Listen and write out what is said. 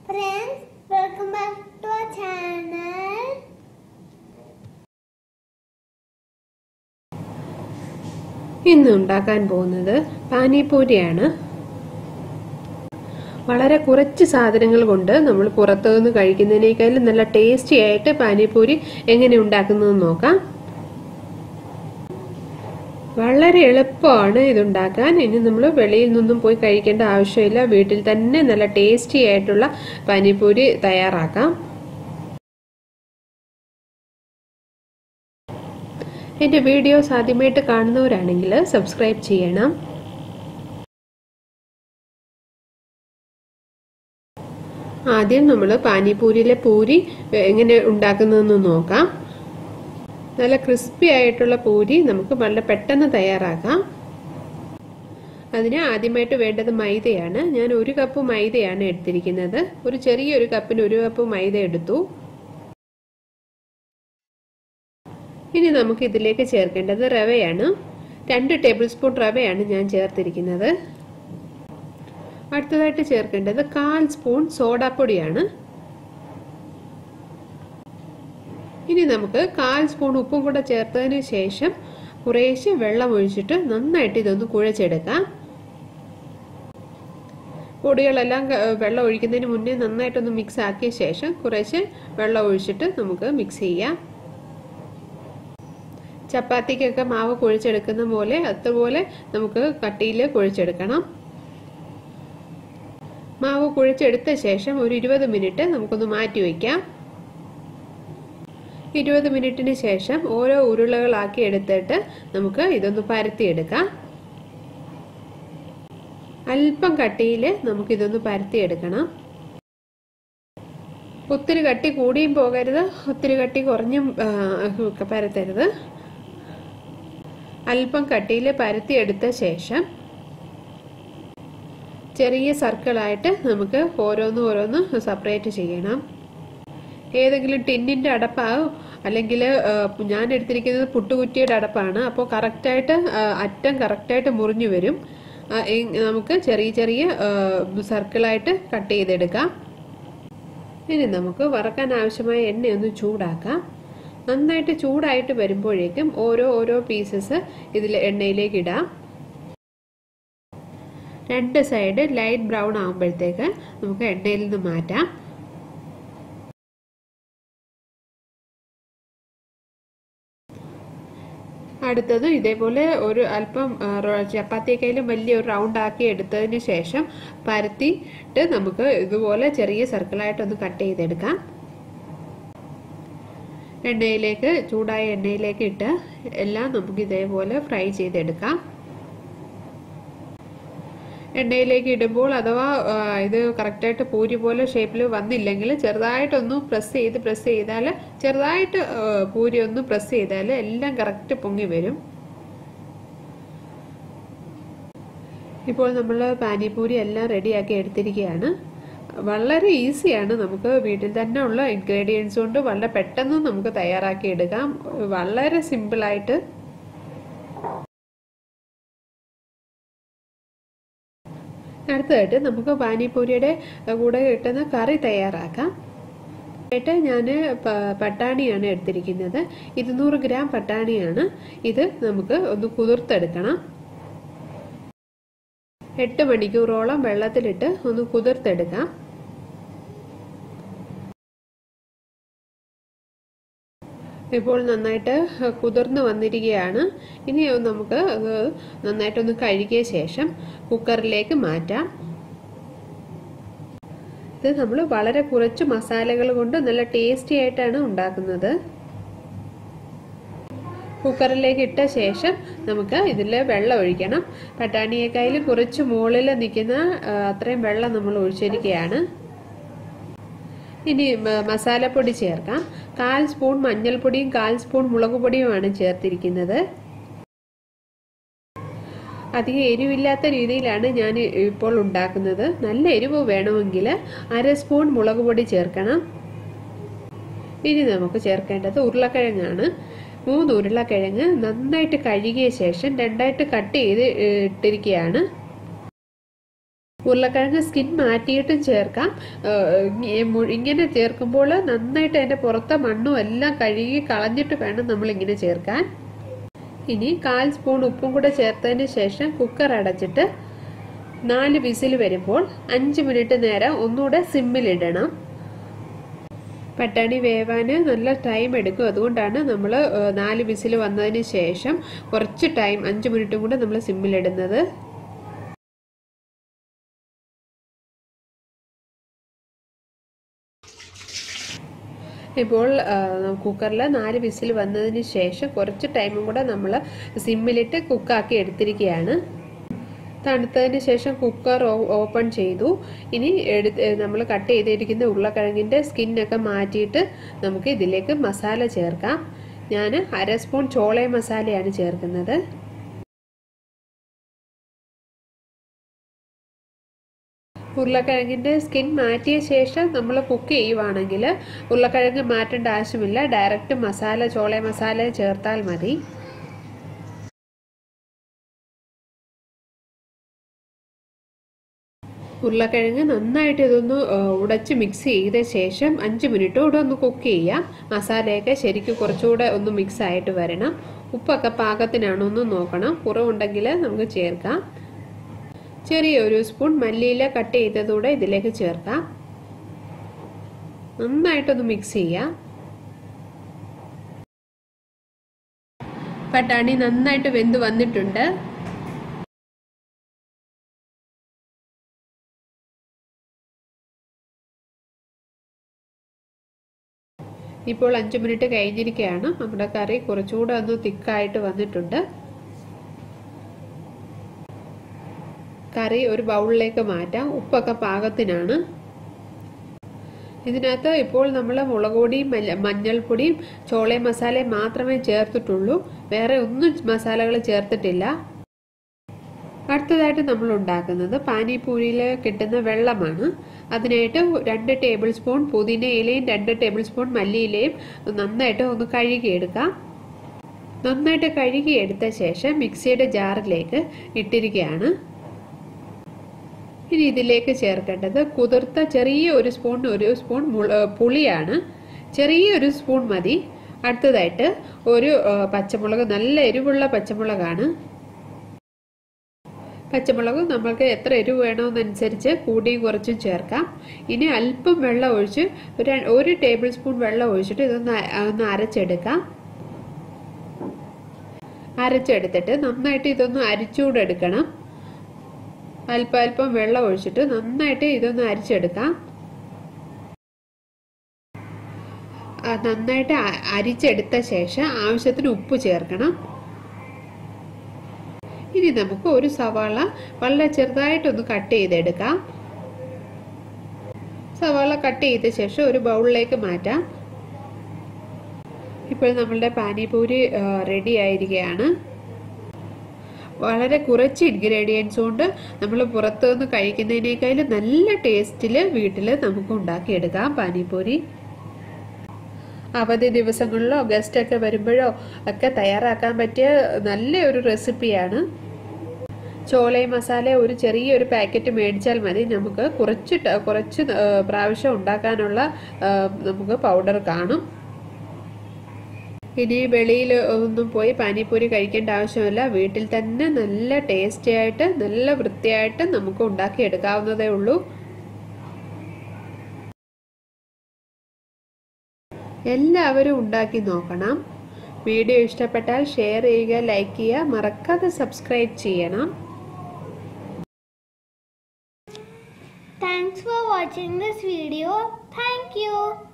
Friends, welcome back to our channel. ഇന്ന് ഉണ്ടാക്കാൻ പോകുന്നത് പാനിപൂരിയാണ് വളരെ കുറച്ച് സാധനങ്ങൾ കൊണ്ട് നമ്മൾ പുറത്തു നിന്ന് കഴിക്കുന്നതിനേക്കാളും നല്ല ടേസ്റ്റി ആയിട്ട് പാനിപൂരി എങ്ങനെ ഉണ്ടാക്കുന്നതെന്ന് നോക്കാം വളരെ എളുപ്പമാണ് ഇതുണ്ടാക്കാൻ ഇനി നമ്മൾ വെളിയിൽ നിന്നും പോയി കഴിക്കേണ്ട ആവശ്യമില്ല വീട്ടിൽ തന്നെ നല്ല ടേസ്റ്റി ആയിട്ടുള്ള പാനിപൂരി തയ്യാറാക്കാം എൻ്റെ വീഡിയോസ് ആദ്യമായിട്ട് കാണുന്നവരാണെങ്കിൽ സബ്സ്ക്രൈബ് ചെയ്യണം ആദ്യം നമ്മൾ പാനിപൂരിയിലെ പൂരി എങ്ങനെ ഉണ്ടാക്കുന്നതെന്ന് നോക്കാം നല്ല ക്രിസ്പി ആയിട്ടുള്ള പൂരി നമുക്ക് വളരെ പെട്ടെന്ന് തയ്യാറാക്കാം അതിന് ആദ്യമായിട്ട് വേണ്ടത് മൈദയാണ് ഞാൻ ഒരു കപ്പ് മൈദയാണ് എടുത്തിരിക്കുന്നത് ഒരു ചെറിയൊരു കപ്പിന് ഒരു കപ്പ് മൈദ എടുത്തു ഇനി നമുക്ക് ഇതിലേക്ക് ചേർക്കേണ്ടത് റവയാണ് രണ്ട് ടേബിൾ സ്പൂൺ റവയാണ് ഞാൻ ചേർത്തിരിക്കുന്നത് അടുത്തതായിട്ട് ചേർക്കേണ്ടത് കാൽ സ്പൂൺ സോഡാപ്പൊടിയാണ് ഇനി നമുക്ക് കാൽ സ്പൂൺ ഉപ്പും കൂടെ ചേർത്തതിന് ശേഷം കുറേശ്ശെ വെള്ളം ഒഴിച്ചിട്ട് നന്നായിട്ട് ഇതൊന്ന് കുഴച്ചെടുക്കാം പൊടികളെല്ലാം വെള്ളം ഒഴിക്കുന്നതിന് മുന്നേ നന്നായിട്ടൊന്ന് മിക്സ് ആക്കിയ ശേഷം കുറേശ്ശെ വെള്ളം ഒഴിച്ചിട്ട് നമുക്ക് മിക്സ് ചെയ്യാം ചപ്പാത്തിക്കൊക്കെ മാവ് കുഴിച്ചെടുക്കുന്ന പോലെ അതുപോലെ നമുക്ക് കട്ടിയിൽ കുഴിച്ചെടുക്കണം മാവ് കുഴിച്ചെടുത്ത ശേഷം ഒരു ഇരുപത് മിനിറ്റ് നമുക്കൊന്ന് മാറ്റി വയ്ക്കാം ഇരുപത് മിനിറ്റിന് ശേഷം ഓരോ ഉരുളകളാക്കി എടുത്തിട്ട് നമുക്ക് ഇതൊന്ന് പരത്തിയെടുക്കാം അല്പം കട്ടിയിൽ നമുക്കിതൊന്ന് പരത്തിയെടുക്കണം ഒത്തിരി കട്ടി കൂടിയും പോകരുത് ഒത്തിരി കട്ടി കുറഞ്ഞും പരത്തരുത് അല്പം കട്ടിയിൽ പരത്തിയെടുത്ത ശേഷം ചെറിയ സർക്കിളായിട്ട് നമുക്ക് ഓരോന്ന് ഓരോന്ന് സെപ്പറേറ്റ് ചെയ്യണം ഏതെങ്കിലും ടിന്നിൻ്റെ അടപ്പാവും അല്ലെങ്കിൽ ഞാൻ എടുത്തിരിക്കുന്നത് പുട്ടുകുറ്റിയുടെ അടപ്പാണ് അപ്പോൾ കറക്റ്റായിട്ട് അറ്റം കറക്റ്റായിട്ട് മുറിഞ്ഞു വരും നമുക്ക് ചെറിയ ചെറിയ സർക്കിളായിട്ട് കട്ട് ചെയ്തെടുക്കാം ഇനി നമുക്ക് വറക്കാൻ ആവശ്യമായ എണ്ണ ഒന്ന് ചൂടാക്കാം നന്നായിട്ട് ചൂടായിട്ട് വരുമ്പോഴേക്കും ഓരോ ഓരോ പീസസ് ഇതിൽ എണ്ണയിലേക്ക് ഇടാം രണ്ട് സൈഡ് ലൈറ്റ് ബ്രൗൺ ആകുമ്പോഴത്തേക്ക് നമുക്ക് എണ്ണയിൽ നിന്ന് മാറ്റാം അടുത്തത് ഇതേപോലെ ഒരു അല്പം ചപ്പാത്തിയേക്കാളും വലിയ ഒരു റൗണ്ട് ആക്കി എടുത്തതിന് ശേഷം പരത്തിയിട്ട് നമുക്ക് ഇതുപോലെ ചെറിയ സർക്കിളായിട്ടൊന്ന് കട്ട് ചെയ്തെടുക്കാം എണ്ണയിലേക്ക് ചൂടായ എണ്ണയിലേക്ക് ഇട്ട് എല്ലാം നമുക്ക് ഇതേപോലെ ഫ്രൈ ചെയ്തെടുക്കാം എണ്ണയിലേക്ക് ഇടുമ്പോൾ അഥവാ ഇത് കറക്റ്റായിട്ട് പൂരി പോലെ ഷേപ്പിൽ വന്നില്ലെങ്കിൽ ചെറുതായിട്ടൊന്ന് പ്രസ് ചെയ്ത് പ്രസ് ചെയ്താൽ ചെറുതായിട്ട് പൂരി ഒന്ന് പ്രസ് ചെയ്താൽ എല്ലാം കറക്റ്റ് പൊങ്ങി വരും ഇപ്പോൾ നമ്മൾ പാനിപൂരി എല്ലാം റെഡിയാക്കി എടുത്തിരിക്കുകയാണ് വളരെ ഈസിയാണ് നമുക്ക് വീട്ടിൽ തന്നെ ഉള്ള ഇൻഗ്രീഡിയൻസ് കൊണ്ട് വളരെ പെട്ടെന്ന് നമുക്ക് തയ്യാറാക്കി എടുക്കാം വളരെ സിമ്പിളായിട്ട് അടുത്തതായിട്ട് നമുക്ക് പാനിപൂരിയുടെ കൂടെ കിട്ടുന്ന കറി തയ്യാറാക്കാം ആയിട്ട് ഞാൻ പട്ടാണിയാണ് എടുത്തിരിക്കുന്നത് ഇരുന്നൂറ് ഗ്രാം പട്ടാണിയാണ് ഇത് നമുക്ക് ഒന്ന് കുതിർത്തെടുക്കണം എട്ട് മണിക്കൂറോളം വെള്ളത്തിലിട്ട് ഒന്ന് കുതിർത്തെടുക്കാം ഇപ്പോൾ നന്നായിട്ട് കുതിർന്ന് വന്നിരിക്കുകയാണ് ഇനി നമുക്ക് നന്നായിട്ടൊന്ന് കഴുകിയ ശേഷം കുക്കറിലേക്ക് മാറ്റാം ഇത് നമ്മൾ വളരെ കുറച്ച് മസാലകൾ കൊണ്ട് നല്ല ടേസ്റ്റി ആയിട്ടാണ് ഉണ്ടാക്കുന്നത് കുക്കറിലേക്ക് ഇട്ട ശേഷം നമുക്ക് ഇതിൽ വെള്ളം ഒഴിക്കണം പട്ടാണിയേക്കായിൽ കുറച്ച് മുകളിൽ നിൽക്കുന്ന അത്രയും വെള്ളം നമ്മൾ ഒഴിച്ചിരിക്കുകയാണ് ഇനി മസാലപ്പൊടി ചേർക്കാം കാൽ സ്പൂൺ മഞ്ഞൾപ്പൊടിയും കാൽ സ്പൂൺ മുളക് പൊടിയുമാണ് ചേർത്തിരിക്കുന്നത് അധികം എരിവില്ലാത്ത രീതിയിലാണ് ഞാൻ ഇപ്പോൾ ഉണ്ടാക്കുന്നത് നല്ല എരിവ് വേണമെങ്കിൽ അര സ്പൂൺ മുളക് പൊടി ചേർക്കണം ഇനി നമുക്ക് ചേർക്കേണ്ടത് ഉരുളക്കിഴങ്ങാണ് മൂന്ന് ഉരുളക്കിഴങ്ങ് നന്നായിട്ട് കഴുകിയ ശേഷം രണ്ടായിട്ട് കട്ട് ചെയ്ത് ഇട്ടിരിക്കുകയാണ് ഉരുളക്കിഴങ്ങ് സ്കിൻ മാറ്റിയിട്ടും ചേർക്കാം ഏഹ് ഇ- മു- ഇങ്ങനെ ചേർക്കുമ്പോൾ നന്നായിട്ട് അതിൻ്റെ പുറത്തെ മണ്ണും എല്ലാം കഴുകി കളഞ്ഞിട്ട് വേണം നമ്മൾ ഇങ്ങനെ ചേർക്കാൻ ഇനി കാൽ സ്പൂൺ ഉപ്പും കൂടെ ചേർത്തതിന് ശേഷം കുക്കർ അടച്ചിട്ട് നാല് വിസിൽ വരുമ്പോൾ അഞ്ച് മിനിറ്റ് നേരം ഒന്നുകൂടെ സിമ്മിലിടണം പട്ടാണി വേവാന് നല്ല ടൈം എടുക്കും അതുകൊണ്ടാണ് നമ്മൾ നാല് വിസിൽ വന്നതിന് ശേഷം കുറച്ച് ടൈം അഞ്ച് മിനിറ്റും കൂടെ നമ്മൾ സിമ്മിലിടുന്നത് ഇപ്പോൾ കുക്കറിൽ നാല് വിസിൽ വന്നതിന് ശേഷം കുറച്ച് ടൈമും കൂടെ നമ്മൾ സിമ്മിലിട്ട് കുക്കാക്കി എടുത്തിരിക്കുകയാണ് തണുത്തതിന് ശേഷം കുക്കർ ഓപ്പൺ ചെയ്തു ഇനി എടുത്ത് നമ്മൾ കട്ട് ചെയ്തിരിക്കുന്ന ഉരുളക്കിഴങ്ങിൻ്റെ സ്കിന്നൊക്കെ മാറ്റിയിട്ട് നമുക്ക് ഇതിലേക്ക് മസാല ചേർക്കാം ഞാൻ അര സ്പൂൺ ചോള മസാലയാണ് ചേർക്കുന്നത് ഉരുളക്കിഴങ്ങിൻ്റെ സ്കിൻ മാറ്റിയ ശേഷം നമ്മൾ കുക്ക് ചെയ്യുവാണെങ്കിൽ ഉരുളക്കിഴങ്ങ് മാറ്റേണ്ട ആവശ്യമില്ല ഡയറക്റ്റ് മസാല ചോള മസാല ചേർത്താൽ മതി ഉരുളക്കിഴങ്ങ് നന്നായിട്ട് ഇതൊന്ന് ഉടച്ച് മിക്സ് ചെയ്ത ശേഷം അഞ്ച് മിനിറ്റ് കൂടെ ഒന്ന് കുക്ക് ചെയ്യാം മസാലയൊക്കെ ശരിക്കും കുറച്ചുകൂടെ ഒന്ന് മിക്സ് ആയിട്ട് വരണം ഉപ്പൊക്കെ പാകത്തിനാണോ എന്ന് നോക്കണം കുറവുണ്ടെങ്കിൽ നമുക്ക് ചേർക്കാം ചെറിയ ഒരു സ്പൂൺ മല്ലിയില കട്ട് ചെയ്തതൂടെ ഇതിലേക്ക് ചേർക്കാം നന്നായിട്ടൊന്ന് മിക്സ് ചെയ്യാം പട്ടാണി നന്നായിട്ട് വെന്ത് വന്നിട്ടുണ്ട് ഇപ്പോൾ അഞ്ച് മിനിറ്റ് കഴിഞ്ഞിരിക്കുകയാണ് നമ്മുടെ കറി കുറച്ചുകൂടെ ഒന്ന് തിക്കായിട്ട് വന്നിട്ടുണ്ട് കറി ഒരു ബൗളിലേക്ക് മാറ്റാം ഉപ്പൊക്കെ പാകത്തിനാണ് ഇതിനകത്ത് ഇപ്പോൾ നമ്മൾ മുളക് പൊടിയും മഞ്ഞൾപ്പൊടിയും ചോളയും മസാലയും മാത്രമേ ചേർത്തിട്ടുള്ളൂ വേറെ ഒന്നും മസാലകൾ ചേർത്തിട്ടില്ല അടുത്തതായിട്ട് നമ്മൾ ഉണ്ടാക്കുന്നത് പാനിപൂരിയിൽ കിട്ടുന്ന വെള്ളമാണ് അതിനായിട്ട് രണ്ട് ടേബിൾ സ്പൂൺ പുതിന ഇലയും രണ്ട് ടേബിൾ സ്പൂൺ മല്ലിയിലയും നന്നായിട്ട് ഒന്ന് കഴുകിയെടുക്കാം നന്നായിട്ട് കഴുകിയെടുത്ത ശേഷം മിക്സിയുടെ ജാറിലേക്ക് ഇട്ടിരിക്കുകയാണ് ഇനി ഇതിലേക്ക് ചേർക്കേണ്ടത് കുതിർത്ത ചെറിയ ഒരു സ്പൂൺ ഒരു സ്പൂൺ പുളിയാണ് ചെറിയ ഒരു സ്പൂൺ മതി അടുത്തതായിട്ട് ഒരു പച്ചമുളക് നല്ല എരിവുള്ള പച്ചമുളകാണ് പച്ചമുളക് നമ്മൾക്ക് എത്ര എരിവ് വേണമെന്നനുസരിച്ച് കൂടിയും കുറച്ചും ചേർക്കാം ഇനി അല്പം വെള്ളം ഒഴിച്ച് ഒരു ടേബിൾ സ്പൂൺ വെള്ളം ഒഴിച്ചിട്ട് ഇതൊന്ന് ഒന്ന് അരച്ചെടുക്കാം അരച്ചെടുത്തിട്ട് നന്നായിട്ട് ഇതൊന്ന് അരിച്ചുകൂടെ എടുക്കണം അല്പം അല്പം വെള്ളം ഒഴിച്ചിട്ട് നന്നായിട്ട് ഇതൊന്ന് അരിച്ചെടുക്കാം നന്നായിട്ട് അരിച്ചെടുത്ത ശേഷം ആവശ്യത്തിന് ഉപ്പ് ചേർക്കണം ഇനി നമുക്ക് ഒരു സവാള വളരെ ചെറുതായിട്ടൊന്ന് കട്ട് ചെയ്തെടുക്കാം സവാള കട്ട് ചെയ്ത ശേഷം ഒരു ബൗളിലേക്ക് മാറ്റാം ഇപ്പോൾ നമ്മളുടെ പാനിപൂരി റെഡി ആയിരിക്കുകയാണ് വളരെ കുറച്ച് ഇൻഗ്രീഡിയൻസ് കൊണ്ട് നമ്മൾ പുറത്തുനിന്ന് കഴിക്കുന്നതിനേക്കാളും നല്ല ടേസ്റ്റിൽ വീട്ടിൽ നമുക്ക് ഉണ്ടാക്കിയെടുക്കാം പാനിപൂരി അവധി ദിവസങ്ങളിലോ ഗസ്റ്റൊക്കെ വരുമ്പോഴോ ഒക്കെ തയ്യാറാക്കാൻ പറ്റിയ നല്ല ഒരു റെസിപ്പിയാണ് ചോളയും മസാല ഒരു ചെറിയൊരു പാക്കറ്റ് മേടിച്ചാൽ മതി നമുക്ക് കുറച്ച് കുറച്ച് പ്രാവശ്യം ഉണ്ടാക്കാനുള്ള നമുക്ക് പൗഡർ കാണും ഇനി വെളിയിൽ ഒന്നും പോയി പാനിപ്പൂരി കഴിക്കേണ്ട ആവശ്യമില്ല വീട്ടിൽ തന്നെ നല്ല ടേസ്റ്റി ആയിട്ട് നല്ല വൃത്തിയായിട്ട് നമുക്ക് ഉണ്ടാക്കി എടുക്കാവുന്നതേ ഉള്ളൂ എല്ലാവരും ഉണ്ടാക്കി നോക്കണം വീഡിയോ ഇഷ്ടപ്പെട്ടാൽ ഷെയർ ചെയ്യുക ലൈക്ക് ചെയ്യുക മറക്കാതെ സബ്സ്ക്രൈബ് ചെയ്യണം Thanks for watching this video. Thank you.